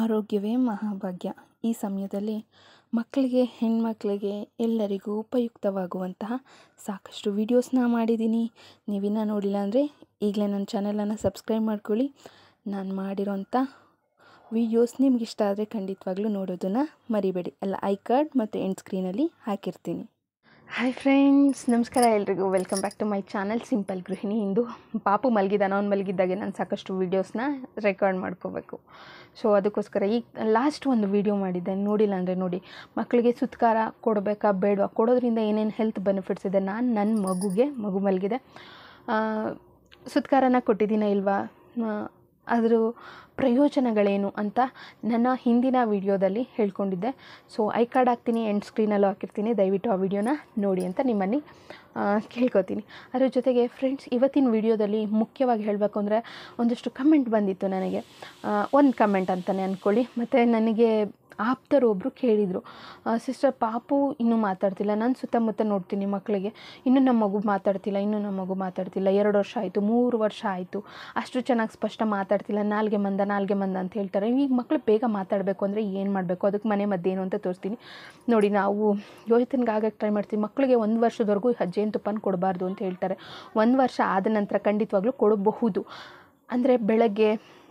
ಆರೋಗ್ಯವೇ ಮಹಾಭಾಗ್ಯ ಈ ಸಮಯದಲ್ಲಿ ಮಕ್ಕಳಿಗೆ ಹೆಣ್ಮಕ್ಳಿಗೆ ಎಲ್ಲರಿಗೂ ಉಪಯುಕ್ತವಾಗುವಂತಹ ಸಾಕಷ್ಟು ವೀಡಿಯೋಸ್ನ ಮಾಡಿದ್ದೀನಿ ನೀವಿನ್ನೂ ನೋಡಿಲ್ಲ ಅಂದರೆ ಈಗಲೇ ನನ್ನ ಚಾನಲನ್ನು ಸಬ್ಸ್ಕ್ರೈಬ್ ಮಾಡ್ಕೊಳ್ಳಿ ನಾನು ಮಾಡಿರೋಂಥ ವೀಡಿಯೋಸ್ ನಿಮ್ಗೆ ಇಷ್ಟ ಆದರೆ ಖಂಡಿತವಾಗ್ಲೂ ನೋಡೋದನ್ನು ಮರಿಬೇಡಿ ಅಲ್ಲ ಐ ಕಾರ್ಡ್ ಮತ್ತು ಎಂಡ್ ಸ್ಕ್ರೀನಲ್ಲಿ ಹಾಕಿರ್ತೀನಿ ಹಾಯ್ ಫ್ರೆಂಡ್ಸ್ ನಮಸ್ಕಾರ ಎಲ್ರಿಗೂ welcome back to my channel simple ಗೃಹಿಣಿ ಇಂದು ಪಾಪು ಮಲಗಿದ್ದಾನೆ ಅವ್ನು ಮಲಗಿದ್ದಾಗೆ ನಾನು ಸಾಕಷ್ಟು ವೀಡಿಯೋಸ್ನ ರೆಕಾರ್ಡ್ ಮಾಡ್ಕೋಬೇಕು ಸೊ ಅದಕ್ಕೋಸ್ಕರ ಈಗ ಲಾಸ್ಟ್ ಒಂದು ವೀಡಿಯೋ ಮಾಡಿದ್ದೆ ನೋಡಿಲ್ಲ ಅಂದರೆ ನೋಡಿ ಮಕ್ಕಳಿಗೆ ಸುತ್ಕಾರ ಕೊಡಬೇಕಾ ಬೇಡವಾ ಕೊಡೋದ್ರಿಂದ ಏನೇನು ಹೆಲ್ತ್ ಬೆನಿಫಿಟ್ಸ್ ಇದೆ ನಾನು ನನ್ನ ಮಗುಗೆ ಮಗು ಮಲಗಿದೆ ಸುತ್ಕಾರನ ಕೊಟ್ಟಿದ್ದೀನ ಇಲ್ವಾ ಅದ್ರ ಪ್ರಯೋಜನಗಳೇನು ಅಂತ ನನ್ನ ಹಿಂದಿನ ವಿಡಿಯೋದಲ್ಲಿ ಹೇಳ್ಕೊಂಡಿದ್ದೆ ಸೊ ಐ ಕಾರ್ಡ್ ಹಾಕ್ತೀನಿ ಎಂಡ್ ಸ್ಕ್ರೀನಲ್ಲೂ ಹಾಕಿರ್ತೀನಿ ದಯವಿಟ್ಟು ಆ ವಿಡಿಯೋನ ನೋಡಿ ಅಂತ ನಿಮ್ಮಲ್ಲಿ ಕೇಳ್ಕೊತೀನಿ ಅದ್ರ ಜೊತೆಗೆ ಫ್ರೆಂಡ್ಸ್ ಇವತ್ತಿನ ವಿಡಿಯೋದಲ್ಲಿ ಮುಖ್ಯವಾಗಿ ಹೇಳಬೇಕು ಅಂದರೆ ಒಂದಷ್ಟು ಕಮೆಂಟ್ ಬಂದಿತ್ತು ನನಗೆ ಒಂದು ಕಮೆಂಟ್ ಅಂತಲೇ ಅಂದ್ಕೊಳ್ಳಿ ಮತ್ತು ನನಗೆ ಆಪ್ತರು ಒಬ್ಬರು ಕೇಳಿದರು ಸಿಸ್ಟರ್ ಪಾಪು ಇನ್ನೂ ಮಾತಾಡ್ತಿಲ್ಲ ನಾನು ಸುತ್ತಮುತ್ತ ನೋಡ್ತೀನಿ ಮಕ್ಕಳಿಗೆ ಇನ್ನೂ ನಮ್ಮ ಮಗು ಮಾತಾಡ್ತಿಲ್ಲ ಇನ್ನೂ ನಮ್ಮ ಮಗು ಮಾತಾಡ್ತಿಲ್ಲ ಎರಡು ವರ್ಷ ಆಯಿತು ಮೂರು ವರ್ಷ ಆಯಿತು ಅಷ್ಟು ಚೆನ್ನಾಗಿ ಸ್ಪಷ್ಟ ಮಾತಾಡ್ತಿಲ್ಲ ನಾಲ್ಗೆ ಮಂದ ನಾಲ್ಗೆ ಮಂದ ಅಂತ ಹೇಳ್ತಾರೆ ಈಗ ಮಕ್ಕಳು ಬೇಗ ಮಾತಾಡಬೇಕು ಅಂದರೆ ಏನು ಮಾಡಬೇಕು ಅದಕ್ಕೆ ಮನೆ ಮದ್ದೇನು ಅಂತ ತೋರಿಸ್ತೀನಿ ನೋಡಿ ನಾವು ಯೋಚನೆಗೆ ಆಗಕ್ಕೆ ಟ್ರೈ ಮಾಡ್ತೀವಿ ಮಕ್ಕಳಿಗೆ ಒಂದು ವರ್ಷದವರೆಗೂ ಜೇನುತುಪ್ಪನ ಕೊಡಬಾರ್ದು ಅಂತ ಹೇಳ್ತಾರೆ ಒಂದು ವರ್ಷ ಆದ ನಂತರ ಖಂಡಿತವಾಗ್ಲೂ ಕೊಡಬಹುದು ಅಂದರೆ ಬೆಳಗ್ಗೆ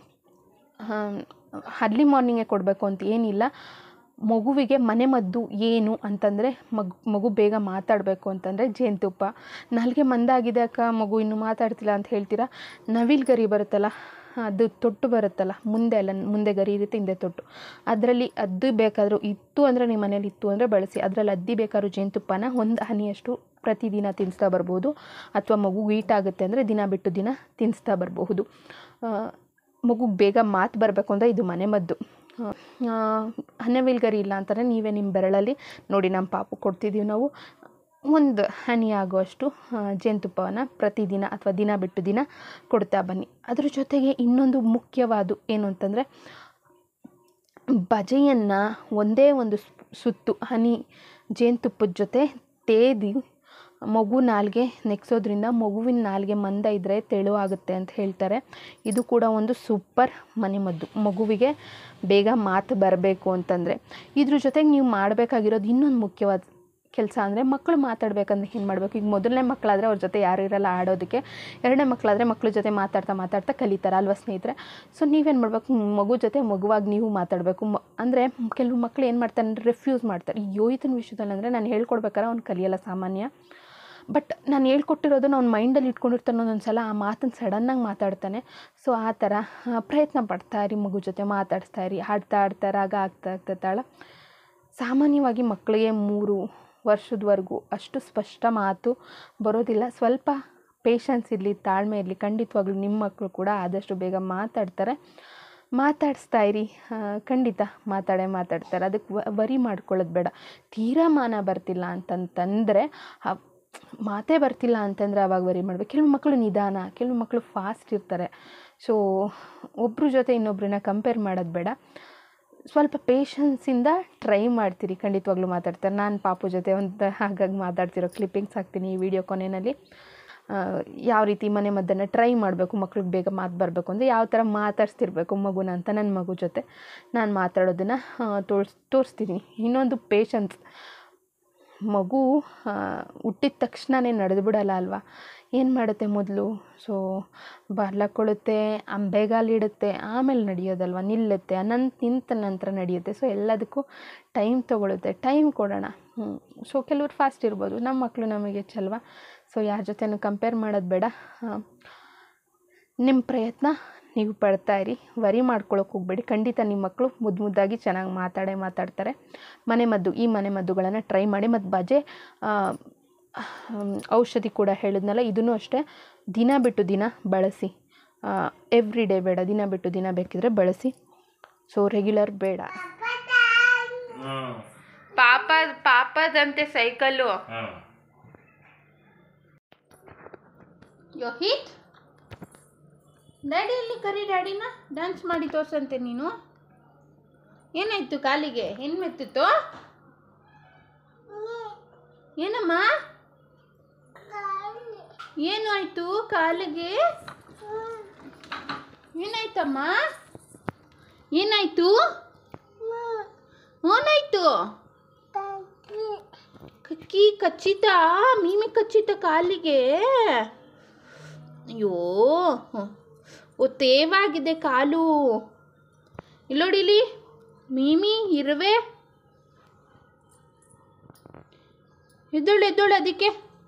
ಅರ್ಲಿ ಮಾರ್ನಿಂಗೇ ಕೊಡಬೇಕು ಅಂತ ಏನಿಲ್ಲ ಮಗುವಿಗೆ ಮನೆ ಮದ್ದು ಏನು ಅಂತಂದರೆ ಮಗು ಮಗು ಬೇಗ ಮಾತಾಡಬೇಕು ಅಂತಂದರೆ ಜೇನುತುಪ್ಪ ನಾಲ್ಗೆ ಮಂದಾಗಿದೆ ಅಕ್ಕ ಮಗು ಇನ್ನೂ ಮಾತಾಡ್ತಿಲ್ಲ ಅಂತ ಹೇಳ್ತೀರಾ ನವಿಲು ಗರಿ ಬರುತ್ತಲ್ಲ ಅದು ತೊಟ್ಟು ಬರುತ್ತಲ್ಲ ಮುಂದೆ ಅಲ್ಲ ಮುಂದೆ ಗರಿ ಇರುತ್ತೆ ಹಿಂದೆ ತೊಟ್ಟು ಅದರಲ್ಲಿ ಅದ್ದು ಬೇಕಾದರೂ ಇತ್ತು ಅಂದರೆ ನಿಮ್ಮ ಮನೇಲಿ ಇತ್ತು ಅಂದರೆ ಬಳಸಿ ಅದರಲ್ಲಿ ಅದ್ದಿ ಬೇಕಾದ್ರೂ ಜೇನುತುಪ್ಪನ ಒಂದು ಹನಿಯಷ್ಟು ಪ್ರತಿದಿನ ತಿನ್ನಿಸ್ತಾ ಬರ್ಬೋದು ಅಥವಾ ಮಗು ಆಗುತ್ತೆ ಅಂದರೆ ದಿನ ಬಿಟ್ಟು ದಿನ ತಿನ್ನಿಸ್ತಾ ಬರಬಹುದು ಮಗುಗೆ ಬೇಗ ಮಾತು ಬರಬೇಕು ಅಂದರೆ ಇದು ಮನೆ ಮದ್ದು ಹನೆವಿಲ್ಗರಿ ಇಲ್ಲ ಅಂತಂದರೆ ನೀವೇ ನಿಮ್ಮ ಬೆರಳಲ್ಲಿ ನೋಡಿ ನಮ್ಮ ಪಾಪು ಕೊಡ್ತಿದ್ದೀವಿ ನಾವು ಒಂದು ಹನಿ ಆಗುವಷ್ಟು ಜೇನುತುಪ್ಪವನ್ನು ಪ್ರತಿದಿನ ಅಥವಾ ದಿನ ಬಿಟ್ಟು ದಿನ ಕೊಡ್ತಾ ಬನ್ನಿ ಅದ್ರ ಜೊತೆಗೆ ಇನ್ನೊಂದು ಮುಖ್ಯವಾದ ಏನು ಅಂತಂದರೆ ಬಜೆಯನ್ನು ಒಂದೇ ಒಂದು ಸುತ್ತು ಹನಿ ಜೇನುತುಪ್ಪದ ಜೊತೆ ತೇದಿ ಮಗು ನಾಲ್ಗೆ ನೆಕ್ಸೋದ್ರಿಂದ ಮಗುವಿನ ನಾಲ್ಗೆ ಮಂದ ಇದ್ದರೆ ತೆಳುವಾಗುತ್ತೆ ಅಂತ ಹೇಳ್ತಾರೆ ಇದು ಕೂಡ ಒಂದು ಸೂಪರ್ ಮನೆಮದ್ದು ಮಗುವಿಗೆ ಬೇಗ ಮಾತು ಬರಬೇಕು ಅಂತಂದರೆ ಇದ್ರ ಜೊತೆಗೆ ನೀವು ಮಾಡಬೇಕಾಗಿರೋದು ಇನ್ನೊಂದು ಮುಖ್ಯವಾದ ಕೆಲಸ ಅಂದರೆ ಮಕ್ಕಳು ಮಾತಾಡಬೇಕಂದ್ರೆ ಏನು ಮಾಡಬೇಕು ಈಗ ಮೊದಲನೇ ಮಕ್ಕಳಾದರೆ ಅವ್ರ ಜೊತೆ ಯಾರು ಇರಲ್ಲ ಆಡೋದಕ್ಕೆ ಎರಡನೇ ಮಕ್ಕಳಾದರೆ ಮಕ್ಕಳ ಜೊತೆ ಮಾತಾಡ್ತಾ ಮಾತಾಡ್ತಾ ಕಲಿತಾರೆ ಅಲ್ವಾ ಸ್ನೇಹಿತರೆ ಸೊ ನೀವೇನು ಮಾಡಬೇಕು ಮಗು ಜೊತೆ ಮಗುವಾಗಿ ನೀವು ಮಾತಾಡಬೇಕು ಮ ಅಂದರೆ ಕೆಲವು ಮಕ್ಕಳು ಏನು ಮಾಡ್ತಾರೆ ಅಂದರೆ ರಿಫ್ಯೂಸ್ ಮಾಡ್ತಾರೆ ಈ ಯೋಯಿತನ ವಿಷಯದಲ್ಲಿ ಅಂದರೆ ನಾನು ಹೇಳ್ಕೊಡ್ಬೇಕಾದ್ರೆ ಅವ್ನು ಕಲಿಯಲ್ಲ ಸಾಮಾನ್ಯ ಬಟ್ ನಾನು ಹೇಳ್ಕೊಟ್ಟಿರೋದನ್ನ ಅವ್ನ ಮೈಂಡಲ್ಲಿ ಇಟ್ಕೊಂಡಿರ್ತಾನೆ ಒಂದೊಂದು ಸಲ ಆ ಮಾತನ್ನು ಸಡನ್ನಾಗಿ ಮಾತಾಡ್ತಾನೆ ಸೊ ಆ ಥರ ಪ್ರಯತ್ನ ಪಡ್ತಾ ಇರಿ ಮಗು ಜೊತೆ ಮಾತಾಡಿಸ್ತಾ ಇರಿ ಹಾಡ್ತಾ ಆಡ್ತಾ ರಾಗ ಆಗ್ತಾ ಆಗ್ತಾ ತಾಳ ಸಾಮಾನ್ಯವಾಗಿ ಮಕ್ಕಳಿಗೆ ಮೂರು ವರ್ಷದವರೆಗೂ ಅಷ್ಟು ಸ್ಪಷ್ಟ ಮಾತು ಬರೋದಿಲ್ಲ ಸ್ವಲ್ಪ ಪೇಷನ್ಸ್ ಇರಲಿ ತಾಳ್ಮೆ ಇರಲಿ ಖಂಡಿತವಾಗ್ಲೂ ನಿಮ್ಮ ಮಕ್ಕಳು ಕೂಡ ಆದಷ್ಟು ಬೇಗ ಮಾತಾಡ್ತಾರೆ ಮಾತಾಡಿಸ್ತಾ ಇರಿ ಖಂಡಿತ ಮಾತಾಡೇ ಮಾತಾಡ್ತಾರೆ ಅದಕ್ಕೆ ವರಿ ಮಾಡ್ಕೊಳ್ಳೋದು ಬೇಡ ತೀರಾ ಮಾನ ಬರ್ತಿಲ್ಲ ಅಂತಂತಂದರೆ ಮಾತೇ ಬರ್ತಿಲ್ಲ ಅಂತಂದರೆ ಅವಾಗ ವರಿ ಮಾಡಬೇಕು ಕೆಲವು ಮಕ್ಕಳು ನಿಧಾನ ಕೆಲವು ಮಕ್ಕಳು ಫಾಸ್ಟ್ ಇರ್ತಾರೆ ಸೊ ಒಬ್ಬರ ಜೊತೆ ಇನ್ನೊಬ್ಬರನ್ನ ಕಂಪೇರ್ ಮಾಡೋದು ಬೇಡ ಸ್ವಲ್ಪ ಪೇಷನ್ಸಿಂದ ಟ್ರೈ ಮಾಡ್ತೀರಿ ಖಂಡಿತವಾಗ್ಲೂ ಮಾತಾಡ್ತಾರೆ ನಾನು ಪಾಪು ಜೊತೆ ಒಂದು ಹಾಗಾಗಿ ಮಾತಾಡ್ತಿರೋ ಕ್ಲಿಪ್ಪಿಂಗ್ಸ್ ಹಾಕ್ತೀನಿ ಈ ವಿಡಿಯೋ ಕೊನೆಯಲ್ಲಿ ಯಾವ ರೀತಿ ಮನೆ ಮದ್ದನ್ನು ಟ್ರೈ ಮಾಡಬೇಕು ಮಕ್ಳಿಗೆ ಬೇಗ ಮಾತು ಬರಬೇಕು ಅಂದರೆ ಯಾವ ಥರ ಮಾತಾಡ್ಸ್ತಿರ್ಬೇಕು ಮಗುನ ಅಂತ ನನ್ನ ಮಗು ಜೊತೆ ನಾನು ಮಾತಾಡೋದನ್ನು ತೋರ್ಸ್ ತೋರಿಸ್ತೀನಿ ಇನ್ನೊಂದು ಪೇಷನ್ಸ್ ಮಗು ಹುಟ್ಟಿದ ತಕ್ಷಣವೇ ನಡೆದು ಬಿಡಲ್ಲ ಅಲ್ವಾ ಏನು ಮಾಡುತ್ತೆ ಮೊದಲು ಸೊ ಬಾರ್ಲಕ್ಕೊಳ್ಳುತ್ತೆ ಅಂಬೆಗಾಲಿಡುತ್ತೆ ಆಮೇಲೆ ನಡೆಯೋದಲ್ವ ನಿಲ್ಲುತ್ತೆ ಅನಂತ ನಿಂತ ನಂತರ ನಡೆಯುತ್ತೆ ಸೊ ಎಲ್ಲದಕ್ಕೂ ಟೈಮ್ ತೊಗೊಳುತ್ತೆ ಟೈಮ್ ಕೊಡೋಣ ಸೊ ಕೆಲವ್ರು ಫಾಸ್ಟ್ ಇರ್ಬೋದು ನಮ್ಮ ಮಕ್ಕಳು ನಮಗೆ ಹೆಚ್ಚಲ್ವ ಸೊ ಯಾರ ಜೊತೆನೂ ಕಂಪೇರ್ ಮಾಡೋದು ಬೇಡ ನಿಮ್ಮ ಪ್ರಯತ್ನ ನೀವು ಪಡ್ತಾ ಇರಿ ವರಿ ಮಾಡ್ಕೊಳಕ್ಕೆ ಹೋಗಬೇಡಿ ಖಂಡಿತ ನಿಮ್ಮ ಮಕ್ಕಳು ಮುದ್ದು ಮುದ್ದಾಗಿ ಚೆನ್ನಾಗಿ ಮಾತಾಡೇ ಮಾತಾಡ್ತಾರೆ ಮನೆ ಮದ್ದು ಈ ಮನೆ ಮದ್ದುಗಳನ್ನು ಟ್ರೈ ಮಾಡಿ ಮತ್ತು ಬಜೆ ಔಷಧಿ ಕೂಡ ಹೇಳಿದ್ನಲ್ಲ ಇದನ್ನು ಅಷ್ಟೇ ದಿನ ಬಿಟ್ಟು ದಿನ ಬಳಸಿ ಎವ್ರಿ ಡೇ ಬೇಡ ದಿನ ಬಿಟ್ಟು ದಿನ ಬೇಕಿದ್ರೆ ಬಳಸಿ ಸೊ ರೆಗ್ಯುಲರ್ ಬೇಡ ಪಾಪ ಪಾಪದಂತೆ ಸೈಕಲ್ಲು ಯೋಹಿತ್ ಡ್ಯಾಡಿಯಲ್ಲಿ ಕರಿ ಡ್ಯಾಡಿನ ಡ್ಯಾನ್ಸ್ ಮಾಡಿ ತೋರ್ಸಂತೆ ನೀನು ಏನಾಯ್ತು ಕಾಲಿಗೆ ಏನು ಮೆತ್ತಿತ್ತು ಏನಮ್ಮ ಏನು ಆಯಿತು ಕಾಲಿಗೆ ಏನಾಯ್ತಮ್ಮ ಏನಾಯ್ತು ಏನಾಯ್ತು ಕಕ್ಕಿ ಕಚ್ಚಿತ ಮೀಮಿ ಕಚ್ಚಿತ ಕಾಲಿಗೆ ಅಯ್ಯೋ ಓ ತೇವಾಗಿದೆ ಕಾಲು ಇಲ್ಲೋಡಿಲಿ ಮೀಮಿ ಇರುವೆ ಎದ್ದೋಳು ಎದ್ದೋಳು ಅದಕ್ಕೆ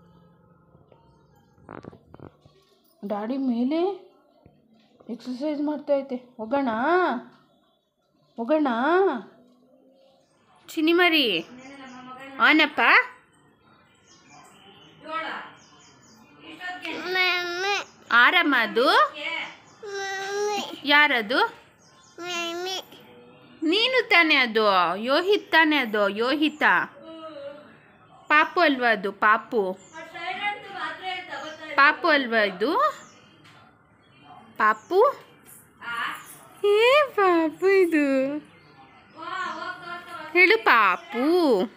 ಡ್ಯಾಡಿ ಮೇಲೆ ಎಕ್ಸಸೈಸ್ ಮಾಡ್ತೈತೆ ಹೋಗೋಣ ಹೋಗೋಣ ಚಿನಿಮರಿ ಆನಪ್ಪ ಆರಮ್ಮ ಅದು ಯಾರದು ನೀನು ತಾನೇ ಅದು ಯೋಹಿತ್ ತಾನೇ ಅದು ಯೋಹಿತ ಪಾಪು ಅಲ್ವಾ ಅದು ಪಾಪು ಪಾಪು ಅಲ್ವಾ ಇದು ಪಾಪು ಏ ಪಾಪು ಇದು ಹೇಳು ಪಾಪು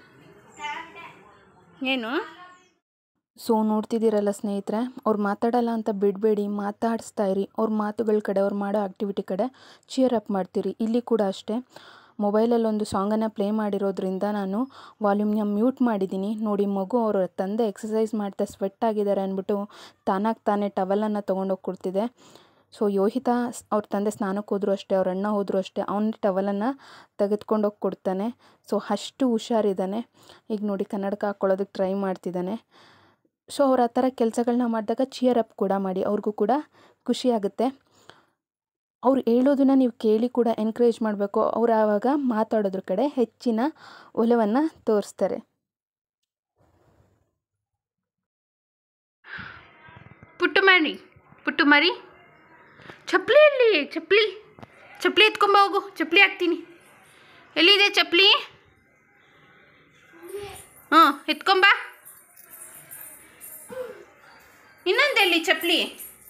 ಏನು ಸೊ ನೋಡ್ತಿದ್ದೀರಲ್ಲ ಸ್ನೇಹಿತರೆ ಅವ್ರು ಮಾತಾಡಲ್ಲ ಅಂತ ಬಿಡಬೇಡಿ ಮಾತಾಡಿಸ್ತಾ ಇರಿ ಅವ್ರ ಮಾತುಗಳ ಕಡೆ ಅವ್ರು ಮಾಡೋ ಆ್ಯಕ್ಟಿವಿಟಿ ಕಡೆ ಚಿಯರ್ ಅಪ್ ಮಾಡ್ತೀರಿ ಇಲ್ಲಿ ಕೂಡ ಅಷ್ಟೇ ಮೊಬೈಲಲ್ಲಿ ಒಂದು ಸಾಂಗನ್ನು ಪ್ಲೇ ಮಾಡಿರೋದ್ರಿಂದ ನಾನು ವಾಲ್ಯೂಮ್ನ ಮ್ಯೂಟ್ ಮಾಡಿದ್ದೀನಿ ನೋಡಿ ಮಗು ಅವರ ತಂದೆ ಎಕ್ಸಸೈಸ್ ಮಾಡ್ತಾ ಸ್ವೆಟ್ ಆಗಿದ್ದಾರೆ ಅಂದ್ಬಿಟ್ಟು ತಾನಾಗಿ ತಾನೇ ಟವಲನ್ನು ತೊಗೊಂಡೋಗಿ ಕೊಡ್ತಿದೆ ಸೊ ಯೋಹಿತ ಸ್- ಅವ್ರ ತಂದೆ ಸ್ನಾನಕ್ಕೆ ಹೋದ್ರು ಅಷ್ಟೇ ಅವ್ರ ಅಣ್ಣ ಹೋದ್ರು ಅಷ್ಟೇ ಅವನ ಟವಲನ್ನು ತೆಗೆದುಕೊಂಡೋಗಿ ಕೊಡ್ತಾನೆ ಸೊ ಅಷ್ಟು ಹುಷಾರಿದ್ದಾನೆ ಈಗ ನೋಡಿ ಕನ್ನಡಕ ಹಾಕ್ಕೊಳ್ಳೋದಕ್ಕೆ ಟ್ರೈ ಮಾಡ್ತಿದ್ದಾನೆ ಸೊ ಅವ್ರು ಆ ಥರ ಕೆಲಸಗಳನ್ನ ಮಾಡಿದಾಗ ಚಿಯರ್ ಅಪ್ ಕೂಡ ಮಾಡಿ ಅವ್ರಿಗೂ ಕೂಡ ಖುಷಿ ಆಗುತ್ತೆ ಅವ್ರು ಹೇಳೋದನ್ನ ನೀವು ಕೇಳಿ ಕೂಡ ಎನ್ಕರೇಜ್ ಮಾಡಬೇಕು ಅವ್ರು ಆವಾಗ ಮಾತಾಡೋದ್ರ ಕಡೆ ಹೆಚ್ಚಿನ ಒಲವನ್ನು ತೋರಿಸ್ತಾರೆ ಪುಟ್ಟು ಮರಿ ಪುಟ್ಟು ಮರಿ ಚಪ್ಪಲಿ ಎಲ್ಲಿ ಚಪ್ಪಲಿ ಚಪ್ಪಲಿ ಎತ್ಕೊಂಬ ಹೋಗು ಚಪ್ಪಲಿ ಹಾಕ್ತೀನಿ ಎಲ್ಲಿದೆ ಚಪ್ಪಲಿ ಹ್ಞೂ ಎತ್ಕೊಂಬ ಇನ್ನೊಂದೆಲ್ಲಿ ಚಪ್ಪಲಿ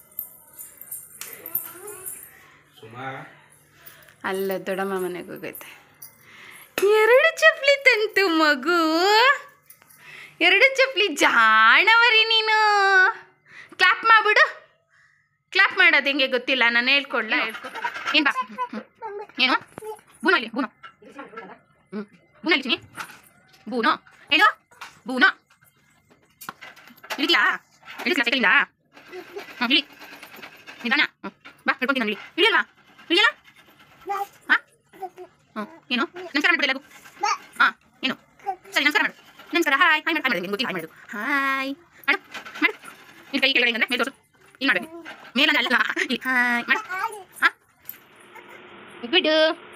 ಅಲ್ಲ ದೊಡ್ಡಮ್ಮ ಮನೆಗೆ ಹೋಗೈತೆ ಎರಡು ಚಪ್ಪಲಿ ತಂತು ಮಗು ಎರಡು ಚಪ್ಪಲಿ ಜಾಣವರಿ ನೀನು ಕ್ಲಾಪ್ ಮಾಡ್ಬಿಡು ಕ್ಲಾಪ್ ಮಾಡೋದು ಹೆಂಗೆ ಗೊತ್ತಿಲ್ಲ ನಾನು ಹೇಳ್ಕೊಡ್ಲ ಹೇಳ್ಕೊ ಏನು ಬಾ ಹ್ಮ್. ಏನು ಬೂನ ಇಲ್ಲಿ ಬೂನ ಹ್ಞೂ ಬೂನ ಇಳಿತೀನಿ ಬೂನೋ ಹೇಳು ಬೂನೋ ಇಳಿದ್ಯಾ ಇಳಿಸ್ಲಾ ಸೈಕಲಿಂದ ಹ್ಞೂ ಇಳಿ ನಿಧಾನ ಹ್ಞೂ ಬಾ ಹೇಳ್ಕೊಂತೀನಿ ನಾನು ಇಳಿ ಇಳಿಯಲ್ವಾ ಇಳಿಯಲ್ಲ ಹಾಂ ಹ್ಞೂ ಏನು ನಮಸ್ಕಾರ ಮಾಡ್ಬಿಡಿ ಎಲ್ಲರಿಗೂ ಹಾಂ ಏನು ಸರಿ ನಮಸ್ಕಾರ ಮಾಡು ನಮಸ್ಕಾರ ಹಾಯ್ ಹಾಯ್ ಮಾಡಿ ನಿಮ್ಗೆ ಗೊತ್ತಿಲ್ಲ ಹಾಯ್ ಮಾಡೋದು ಹಾಯ್ ಮಾಡು ಮಾಡು ನಿನ್ನ ಕೈ ಕೆಳಗಡೆ ಹಿಂಗಂದ್ರೆ ಮೇಲೆ ತೋರಿಸು ಇಲ್ಲಿ ಮಾಡಬೇಕು ಮೇಲಂದ್ರೆ ಅಲ್ಲ ಇಲ್ಲಿ ಹಾಯ್ ಮಾಡು ಹಾಂ ಗುಡ್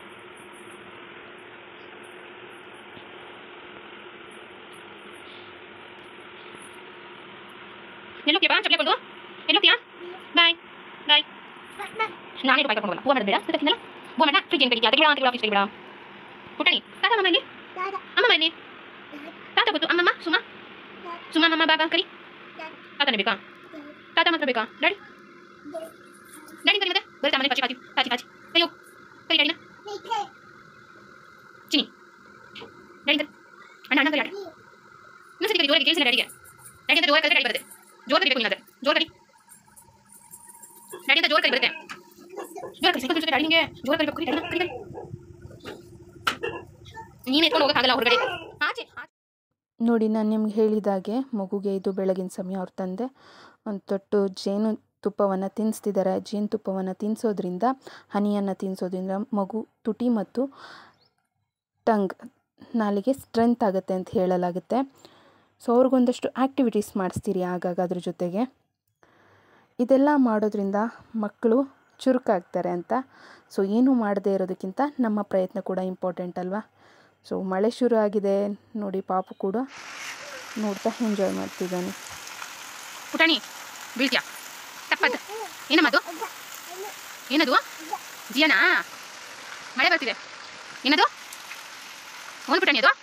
ಎಲ್ಲೋಕ್ಕಿಯ ಬಾ ಚಪ್ಪಲಿ ಹಾಕೊಂಡು ಎಲ್ಲೋಕ್ಕಿಯ ಬಾಯ್ ಬಾಯ್ ನಾನೇ ರೂಪಾಯಿ ಕರ್ಕೊಂಡು ಹೋಗಲ್ಲ ಹೂವು ಮಾಡೋದು ಬೇಡ ತಿನ್ನಲ್ಲ ಹೂವು ಮಾಡ ಫ್ರಿಜ್ ಏನು ಕಡಿಗೆ ಅದಕ್ಕೆ ಅಂತ ಆಫೀಸ್ ಬೇಡ ಪುಟ್ಟಣಿ ತಾತ ಅಮ್ಮ ಇಲ್ಲಿ ಅಮ್ಮ ಮನೆ ತಾತ ಗೊತ್ತು ಅಮ್ಮಮ್ಮ ಸುಮ ಸುಮ ಅಮ್ಮಮ್ಮ ಬಾಗ ಕರಿ ತಾತನೇ ಬೇಕಾ ತಾತ ಮಾತ್ರ ಬೇಕಾ ಡ್ಯಾಡಿ ಡ್ಯಾಡಿ ಕರಿ ಮತ್ತೆ ಬರೀ ಮನೆ ಪಾಚಿ ಪಾಚಿ ಪಾಚಿ ಪಾಚಿ ಕರಿ ಹೋಗು ಕರಿ ಡ್ಯಾಡಿನ ಚಿನಿ ಡ್ಯಾಡಿ ಕರಿ ಅಣ್ಣ ಅಣ್ಣ ಕರಿ ಡ್ಯಾಡಿ ಇನ್ನೊಂದ್ಸತಿ ಕರಿ ಜೋರಾಗಿ ಕೇಳಿಸಿಲ್ಲ ಡ್ಯಾಡಿಗೆ ಡ್ಯಾಡಿ ಅಂತ ಜೋರ ಕರಿ ಡ್ಯಾಡಿ ಬರುತ್ತೆ ಜೋರ್ ಕರಿಬೇಕು ನೀನಾದ್ರೆ ಜೋರ್ ಕರಿ ಡ್ಯಾಡಿ ಅಂತ ಜೋರ್ ಕರಿ ಬರುತ್ತೆ ಜೋರ್ ಕರಿ ಸೈಕಲ್ ಜೊತೆ ಡ್ಯಾಡಿ ನಿಂಗೆ ಜೋರ್ ಕರಿಬೇಕು ಕರಿ ಡ್ಯಾಡಿನ ಕರಿ ಕರಿ ನೀನು ಎತ್ಕೊಂಡು ಹೋಗೋಕ್ಕಾಗಲ್ಲ ಹೊರಗಡೆ ಆಚೆ ಆಚೆ ನೋಡಿ ನಾನು ನಿಮ್ಗೆ ಹೇಳಿದಾಗೆ ಮಗುಗೆ ಇದು ಬೆಳಗಿನ ಸಮಯ ಅವ್ರ ತಂದೆ ಒಂದು ತೊಟ್ಟು ಜೇನು ತುಪ್ಪವನ್ನು ತಿನ್ನಿಸ್ತಿದ್ದಾರೆ ಜೇನುತುಪ್ಪವನ್ನು ತಿನ್ನಿಸೋದ್ರಿಂದ ಹನಿಯನ್ನು ತಿನ್ನಿಸೋದ್ರಿಂದ ಮಗು ತುಟಿ ಮತ್ತು ಟಂಗ್ ನಾಲಿಗೆ ಸ್ಟ್ರೆಂತ್ ಆಗುತ್ತೆ ಅಂತ ಹೇಳಲಾಗುತ್ತೆ ಸೊ ಅವ್ರಿಗೊಂದಷ್ಟು ಆ್ಯಕ್ಟಿವಿಟೀಸ್ ಮಾಡಿಸ್ತೀರಿ ಆಗಾಗ ಅದ್ರ ಜೊತೆಗೆ ಇದೆಲ್ಲ ಮಾಡೋದ್ರಿಂದ ಮಕ್ಕಳು ಚುರುಕಾಗ್ತಾರೆ ಅಂತ ಸೊ ಏನು ಮಾಡದೇ ಇರೋದಕ್ಕಿಂತ ನಮ್ಮ ಪ್ರಯತ್ನ ಕೂಡ ಇಂಪಾರ್ಟೆಂಟ್ ಅಲ್ವಾ ಸೊ ಮಳೆ ಶುರು ಆಗಿದೆ ನೋಡಿ ಪಾಪು ಕೂಡ ನೋಡ್ತಾ ಎಂಜಾಯ್ ಮಾಡ್ತಿದ್ದಾನೆ ಪುಟಾಣಿ ಬೀಳ್ತ್ಯಾ ತಪ್ಪದು ಏನಮ್ಮದು ಏನದು ಜಿಯನಾ ಮಳೆ ಬರ್ತಿದೆ ಏನದು ಒಂದು ಪುಟಾಣಿ ಅದು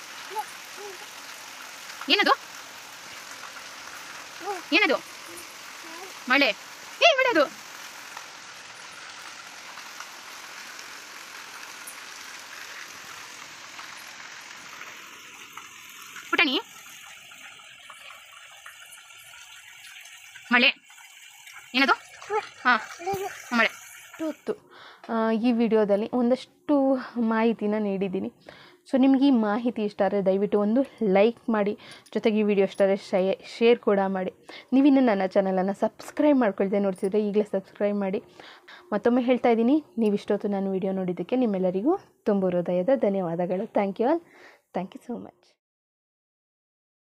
ಏನದು ಏನದು ಮಳೆ ಏ ಮಳೆ ಅದು ಪುಟಾಣಿ ಮಳೆ ಏನದು ಹಾಂ ಮಳೆ ಇವತ್ತು ಈ ವಿಡಿಯೋದಲ್ಲಿ ಒಂದಷ್ಟು ಮಾಹಿತಿನ ನೀಡಿದ್ದೀನಿ ಸೊ ನಿಮ್ಗೆ ಈ ಮಾಹಿತಿ ಇಷ್ಟ ಆದರೆ ದಯವಿಟ್ಟು ಒಂದು ಲೈಕ್ ಮಾಡಿ ಜೊತೆಗೆ ಈ ವಿಡಿಯೋ ಇಷ್ಟ ಆದರೆ ಶೇ ಶೇರ್ ಕೂಡ ಮಾಡಿ ನೀವಿನ್ನು ನನ್ನ ಚಾನಲನ್ನು ಸಬ್ಸ್ಕ್ರೈಬ್ ಮಾಡ್ಕೊಳ್ದೆ ನೋಡ್ತಿದ್ರೆ ಈಗಲೇ ಸಬ್ಸ್ಕ್ರೈಬ್ ಮಾಡಿ ಮತ್ತೊಮ್ಮೆ ಹೇಳ್ತಾ ಇದ್ದೀನಿ ನೀವು ಇಷ್ಟೊತ್ತು ನಾನು ವಿಡಿಯೋ ನೋಡಿದ್ದಕ್ಕೆ ನಿಮ್ಮೆಲ್ಲರಿಗೂ ತುಂಬ ಹೃದಯದ ಧನ್ಯವಾದಗಳು thank you all thank you so much